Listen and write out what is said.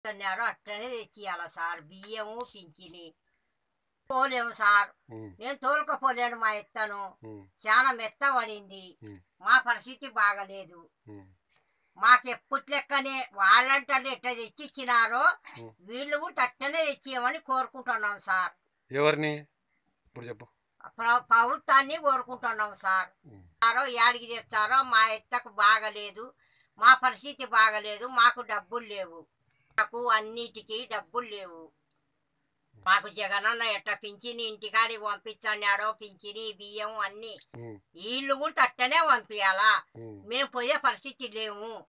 అన్నారు అట్లనే తెచ్చియాల సార్ బియ్యము పింఛని పోలేము సార్ ఉమ్, నేను తోలుకపోలేను మా ఎత్తను ఉమ్, చాలా మెత్త పడింది ఉమ్, మా పరిస్థితి బాగలేదు ఉమ్. మాకు ఎప్పుడు లెక్కనే వాళ్ళంటే ఎట్లా తెచ్చి ఇచ్చినారో ఉమ్. వీళ్ళు కూడా అట్టనే తెచ్చియమని కోరుకుంటున్నాం సార్ ఎవరిని ఇప్పుడు చెప్పు ప్ర- ప్రభుత్వాన్ని కోరుకుంటున్నాం సార్ ఉమ్, తెస్తారో యాడికి తెస్తారో మా ఎత్తకు బాగలేదు మా పరిస్థితి బాగలేదు మాకు డబ్బులు లేవు మాకు అన్నిటికీ డబ్బులు లేవు మాకు జగనన్న ఎట్లా పింఛని ఇంటికాడికి పంపించన్నాడో పింఛని బియ్యం అన్ని ఉమ్, వీళ్ళు కూడా అట్టనే పంపించాలా ఉమ్. మేము పోయే పరిస్థితి లేవు